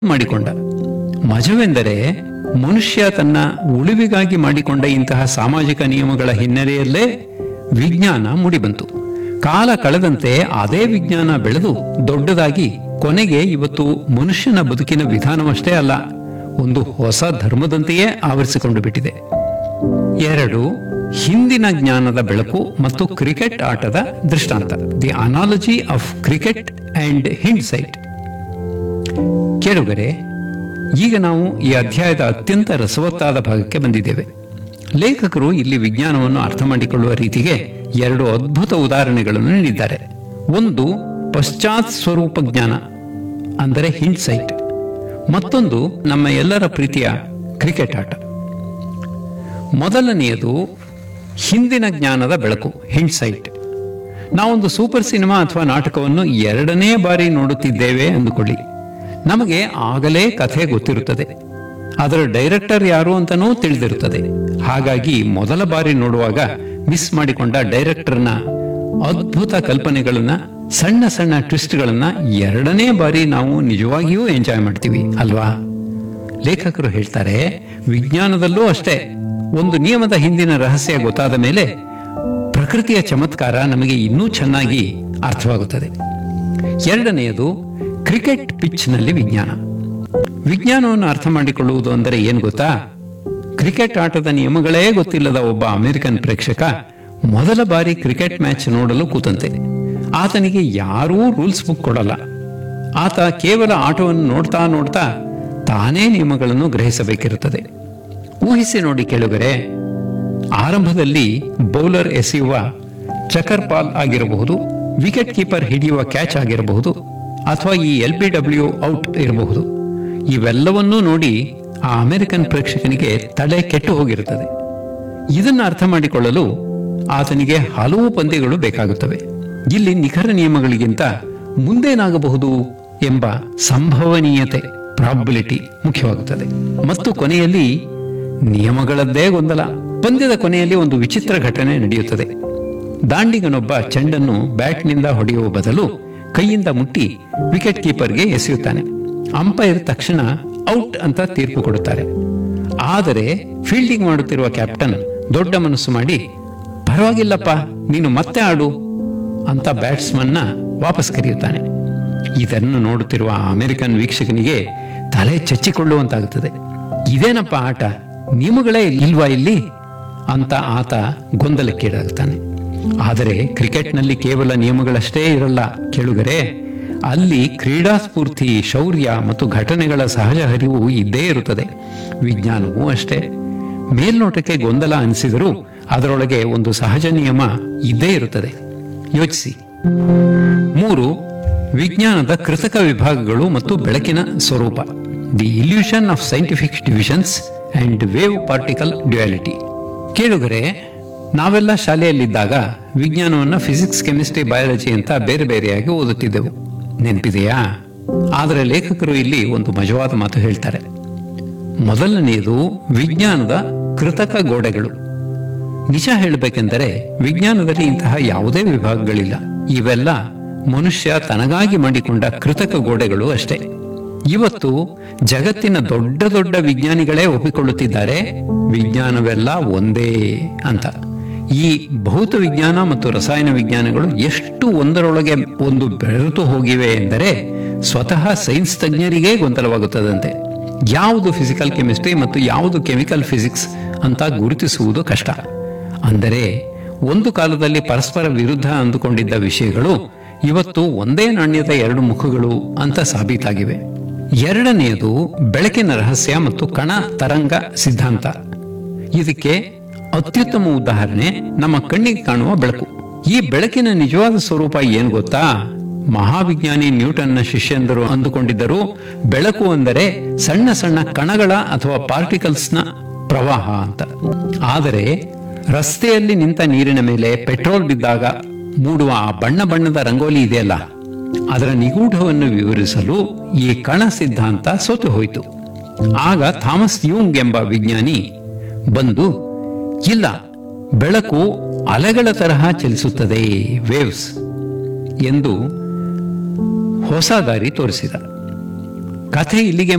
ಮಾಡಿಕೊಂಡ ಮಜವೆಂದರೆ ಮನುಷ್ಯ ತನ್ನ ಉಳಿವಿಗಾಗಿ ಮಾಡಿಕೊಂಡ ಇಂತಹ ಸಾಮಾಜಿಕ ನಿಯಮಗಳ ಹಿನ್ನೆಲೆಯಲ್ಲೇ ವಿಜ್ಞಾನ ಮೂಡಿಬಂತು ಕಾಲ ಕಳೆದಂತೆ ಅದೇ ವಿಜ್ಞಾನ ಬೆಳೆದು ದೊಡ್ಡದಾಗಿ ಕೊನೆಗೆ ಇವತ್ತು ಮನುಷ್ಯನ ಬದುಕಿನ ವಿಧಾನವಷ್ಟೇ ಅಲ್ಲ ಒಂದು ಹೊಸ ಧರ್ಮದಂತೆಯೇ ಆವರಿಸಿಕೊಂಡು ಬಿಟ್ಟಿದೆ ಎರಡು ಹಿಂದಿನ ಜ್ಞಾನದ ಬೆಳಕು ಮತ್ತು ಕ್ರಿಕೆಟ್ ಆಟದ ದೃಷ್ಟಾಂತ the analogy of cricket and hindsight ಕೇಳುಗರೆ ಈಗ ನಾವು ಈ ಅಧ್ಯಾಯದ ಅತ್ಯಂತ ರಸವತ್ತಾದ ಭಾಗಕ್ಕೆ ಬಂದಿದ್ದೇವೆ ಲೇಖಕರು ಇಲ್ಲಿ ವಿಜ್ಞಾನವನ್ನು ಅರ್ಥ ಮಾಡಿಕೊಳ್ಳುವ ರೀತಿಗೆ ಎರಡು ಅದ್ಭುತ ಉದಾಹರಣೆಗಳನ್ನು ನೀಡಿದ್ದಾರೆ ಒಂದು ಪಶ್ಚಾತ್ ಸ್ವರೂಪ ಜ್ಞಾನ ಅಂದರೆ ಹಿಂಡ್ ಸೈಟ್ ಮತ್ತೊಂದು ನಮ್ಮ ಎಲ್ಲರ ಪ್ರೀತಿಯ ಕ್ರಿಕೆಟ್ ಆಟ ಮೊದಲನೆಯದು ಹಿಂದಿನ ಜ್ಞಾನದ ಬೆಳಕು ಹಿಂಡ್ ಸೈಟ್ ನಾವೊಂದು ಸೂಪರ್ ಸಿನಿಮಾ ಅಥವಾ ನಾಟಕವನ್ನು ಎರಡನೇ ಬಾರಿ ನೋಡುತ್ತಿದ್ದೇವೆ ಅಂದುಕೊಳ್ಳಿ ನಮಗೆ ಆಗಲೇ ಕಥೆ ಗೊತ್ತಿರುತ್ತದೆ ಅದರ ಡೈರೆಕ್ಟರ್ ಯಾರು ಅಂತನೂ ತಿಳಿದಿರುತ್ತದೆ ಹಾಗಾಗಿ ಮೊದಲ ಬಾರಿ ನೋಡುವಾಗ ಮಿಸ್ ಮಾಡಿಕೊಂಡ ಡೈರೆಕ್ಟರ್ನ ಅದ್ಭುತ ಕಲ್ಪನೆಗಳನ್ನ ಸಣ್ಣ ಸಣ್ಣ ಟ್ವಿಸ್ಟ್ಗಳನ್ನ ಎರಡನೇ ಬಾರಿ ನಾವು ನಿಜವಾಗಿಯೂ ಎಂಜಾಯ್ ಮಾಡ್ತೀವಿ ಅಲ್ವಾ ಲೇಖಕರು ಹೇಳ್ತಾರೆ ವಿಜ್ಞಾನದಲ್ಲೂ ಅಷ್ಟೇ ಒಂದು ನಿಯಮದ ಹಿಂದಿನ ರಹಸ್ಯ ಗೊತ್ತಾದ ಮೇಲೆ ಪ್ರಕೃತಿಯ ಚಮತ್ಕಾರ ನಮಗೆ ಇನ್ನೂ ಚೆನ್ನಾಗಿ ಅರ್ಥವಾಗುತ್ತದೆ ಎರಡನೆಯದು ಕ್ರಿಕೆಟ್ ಪಿಚ್ನಲ್ಲಿ ವಿಜ್ಞಾನ ವಿಜ್ಞಾನವನ್ನು ಅರ್ಥ ಮಾಡಿಕೊಳ್ಳುವುದು ಅಂದರೆ ಏನು ಗೊತ್ತಾ ಕ್ರಿಕೆಟ್ ಆಟದ ನಿಯಮಗಳೇ ಗೊತ್ತಿಲ್ಲದ ಒಬ್ಬ ಅಮೆರಿಕನ್ ಪ್ರೇಕ್ಷಕ ಮೊದಲ ಬಾರಿ ಕ್ರಿಕೆಟ್ ಮ್ಯಾಚ್ ನೋಡಲು ಕೂತಂತೆ ಆತನಿಗೆ ಯಾರೂ ರೂಲ್ಸ್ ಬುಕ್ ಕೊಡಲ್ಲ ಆತ ಕೇವಲ ಆಟವನ್ನು ನೋಡ್ತಾ ನೋಡ್ತಾ ತಾನೇ ನಿಯಮಗಳನ್ನು ಗ್ರಹಿಸಬೇಕಿರುತ್ತದೆ ಊಹಿಸಿ ನೋಡಿ ಕೇಳುಗರೆ ಆರಂಭದಲ್ಲಿ ಬೌಲರ್ ಎಸೆಯುವ ಚಕರ್ ಪಾಲ್ ಆಗಿರಬಹುದು ವಿಕೆಟ್ ಕೀಪರ್ ಹಿಡಿಯುವ ಕ್ಯಾಚ್ ಆಗಿರಬಹುದು ಅಥವಾ ಈ ಎಲ್ ಬಿ ಡಬ್ಲ್ಯೂ ಔಟ್ ಇರಬಹುದು ಇವೆಲ್ಲವನ್ನೂ ನೋಡಿ ಆ ಅಮೆರಿಕನ್ ಪ್ರೇಕ್ಷಕನಿಗೆ ತಲೆ ಕೆಟ್ಟು ಹೋಗಿರುತ್ತದೆ ಇದನ್ನು ಅರ್ಥ ಮಾಡಿಕೊಳ್ಳಲು ಆತನಿಗೆ ಹಲವು ಪಂದ್ಯಗಳು ಬೇಕಾಗುತ್ತವೆ ಇಲ್ಲಿ ನಿಖರ ನಿಯಮಗಳಿಗಿಂತ ಮುಂದೇನಾಗಬಹುದು ಎಂಬ ಸಂಭವನೀಯತೆ ಪ್ರಾಬಿಲಿಟಿ ಮುಖ್ಯವಾಗುತ್ತದೆ ಮತ್ತು ಕೊನೆಯಲ್ಲಿ ನಿಯಮಗಳದ್ದೇ ಗೊಂದಲ ಪಂದ್ಯದ ಕೊನೆಯಲ್ಲಿ ಒಂದು ವಿಚಿತ್ರ ಘಟನೆ ನಡೆಯುತ್ತದೆ ದಾಂಡಿಗನೊಬ್ಬ ಚೆಂಡನ್ನು ಬ್ಯಾಟ್ನಿಂದ ಹೊಡೆಯುವ ಬದಲು ಕೈಯಿಂದ ಮುಟ್ಟಿ ವಿಕೆಟ್ ಕೀಪರ್ಗೆ ಎಸೆಯುತ್ತಾನೆ ಅಂಪೈರ್ ತಕ್ಷಣ ಔಟ್ ಅಂತ ತೀರ್ಪು ಕೊಡುತ್ತಾರೆ ಆದರೆ ಫೀಲ್ಡಿಂಗ್ ಮಾಡುತ್ತಿರುವ ಕ್ಯಾಪ್ಟನ್ ದೊಡ್ಡ ಮನಸ್ಸು ಮಾಡಿ ಪರವಾಗಿಲ್ಲಪ್ಪ ನೀನು ಮತ್ತೆ ಆಡು ಅಂತ ಬ್ಯಾಟ್ಸ್ಮನ್ನ ವಾಪಸ್ ಕರೆಯುತ್ತಾನೆ ಇದನ್ನು ನೋಡುತ್ತಿರುವ ಆ ಅಮೆರಿಕನ್ ವೀಕ್ಷಕನಿಗೆ ತಲೆ ಚಚ್ಚಿಕೊಳ್ಳುವಂತಾಗುತ್ತದೆ ಇದೇನಪ್ಪ ಆಟ ನಿಯಮಗಳೇ ಇಲ್ವಾ ಇಲ್ಲಿ ಅಂತ ಆತ ಗೊಂದಲಕ್ಕೀಡಾಗುತ್ತಾನೆ ಆದರೆ ಕ್ರಿಕೆಟ್ನಲ್ಲಿ ಕೇವಲ ನಿಯಮಗಳಷ್ಟೇ ಇರಲ್ಲ ಕೇಳುಗರೆ ಅಲ್ಲಿ ಕ್ರೀಡಾ ಸ್ಫೂರ್ತಿ ಶೌರ್ಯ ಮತ್ತು ಘಟನೆಗಳ ಸಹಜ ಹರಿವು ಇದ್ದೇ ಇರುತ್ತದೆ ವಿಜ್ಞಾನವೂ ಅಷ್ಟೇ ಮೇಲ್ನೋಟಕ್ಕೆ ಗೊಂದಲ ಅನಿಸಿದರೂ ಅದರೊಳಗೆ ಒಂದು ಸಹಜ ನಿಯಮ ಇದ್ದೇ ಇರುತ್ತದೆ ಯೋಚಿಸಿ ಮೂರು ವಿಜ್ಞಾನದ ಕೃತಕ ವಿಭಾಗಗಳು ಮತ್ತು ಬೆಳಕಿನ ಸ್ವರೂಪ the illusion of scientific divisions and wave particle duality ಕೇಳುಗರೆ ನಾವೆಲ್ಲ ಶಾಲೆಯಲ್ಲಿದ್ದಾಗ ವಿಜ್ಞಾನವನ್ನ ಫಿಸಿಕ್ಸ್ ಕೆಮಿಸ್ಟ್ರಿ ಬಯಾಲಜಿ ಅಂತ ಬೇರೆ ಬೇರೆಯಾಗಿ ಓದುತ್ತಿದ್ದೆವು ನೆನಪಿದೆಯಾ ಆದರೆ ಲೇಖಕರು ಇಲ್ಲಿ ಒಂದು ಮಜವಾದ ಮಾತು ಹೇಳ್ತಾರೆ ಮೊದಲನೆಯದು ವಿಜ್ಞಾನದ ಕೃತಕ ಗೋಡೆಗಳು ನಿಜ ಹೇಳಬೇಕೆಂದರೆ ವಿಜ್ಞಾನದಲ್ಲಿ ಇಂತಹ ಯಾವುದೇ ವಿಭಾಗಗಳಿಲ್ಲ ಇವೆಲ್ಲ ಮನುಷ್ಯ ತನಗಾಗಿ ಮಾಡಿಕೊಂಡ ಕೃತಕ ಗೋಡೆಗಳು ಅಷ್ಟೇ ಇವತ್ತು ಜಗತ್ತಿನ ದೊಡ್ಡ ದೊಡ್ಡ ವಿಜ್ಞಾನಿಗಳೇ ಒಪ್ಪಿಕೊಳ್ಳುತ್ತಿದ್ದಾರೆ ವಿಜ್ಞಾನವೆಲ್ಲ ಒಂದೇ ಅಂತ ಈ ಭೌತ ವಿಜ್ಞಾನ ಮತ್ತು ರಸಾಯನ ವಿಜ್ಞಾನಗಳು ಎಷ್ಟು ಒಂದರೊಳಗೆ ಒಂದು ಬೆರೆತು ಹೋಗಿವೆ ಎಂದರೆ ಸ್ವತಃ ಸೈನ್ಸ್ ತಜ್ಞರಿಗೇ ಗೊಂದಲವಾಗುತ್ತದಂತೆ ಯಾವುದು ಫಿಸಿಕಲ್ ಕೆಮಿಸ್ಟ್ರಿ ಮತ್ತು ಯಾವುದು ಕೆಮಿಕಲ್ ಫಿಸಿಕ್ಸ್ ಅಂತ ಗುರುತಿಸುವುದು ಕಷ್ಟ ಅಂದರೆ ಒಂದು ಕಾಲದಲ್ಲಿ ಪರಸ್ಪರ ವಿರುದ್ಧ ಅಂದುಕೊಂಡಿದ್ದ ವಿಷಯಗಳು ಇವತ್ತು ಒಂದೇ ನಾಣ್ಯದ ಎರಡು ಮುಖಗಳು ಅಂತ ಸಾಬೀತಾಗಿವೆ ಎರಡನೆಯದು ಬೆಳಕಿನ ರಹಸ್ಯ ಮತ್ತು ಕಣ ತರಂಗ ಸಿದ್ಧಾಂತ ಇದಕ್ಕೆ ಅತ್ಯುತ್ತಮ ಉದಾಹರಣೆ ನಮ್ಮ ಕಣ್ಣಿಗೆ ಕಾಣುವ ಬೆಳಕು ಈ ಬೆಳಕಿನ ನಿಜವಾದ ಸ್ವರೂಪ ಏನ್ ಗೊತ್ತಾ ಮಹಾವಿಜ್ಞಾನಿ ನ್ಯೂಟನ್ನ ಶಿಷ್ಯಂದರು ಅಂದುಕೊಂಡಿದ್ದರು ಬೆಳಕು ಅಂದರೆ ಸಣ್ಣ ಸಣ್ಣ ಕಣಗಳ ಅಥವಾ ಪಾರ್ಟಿಕಲ್ಸ್ನ ಪ್ರವಾಹ ಅಂತ ಆದರೆ ರಸ್ತೆಯಲ್ಲಿ ನಿಂತ ನೀರಿನ ಮೇಲೆ ಪೆಟ್ರೋಲ್ ಬಿದ್ದಾಗ ಮೂಡುವ ಆ ಬಣ್ಣ ಬಣ್ಣದ ರಂಗೋಲಿ ಇದೆಯಲ್ಲ ಅದರ ನಿಗೂಢವನ್ನು ವಿವರಿಸಲು ಈ ಕಣ ಸಿದ್ಧಾಂತ ಸೋತು ಹೋಯಿತು ಆಗ ಥಾಮಸ್ ಯೂಂಗ್ ಎಂಬ ವಿಜ್ಞಾನಿ ಬಂದು ಇಲ್ಲ ಬೆಳಕು ಅಲೆಗಳ ತರಹ ಚಲಿಸುತ್ತದೆ ವೇವ್ಸ್ ಎಂದು ಹೊಸ ದಾರಿ ತೋರಿಸಿದ ಕಥೆ ಇಲ್ಲಿಗೆ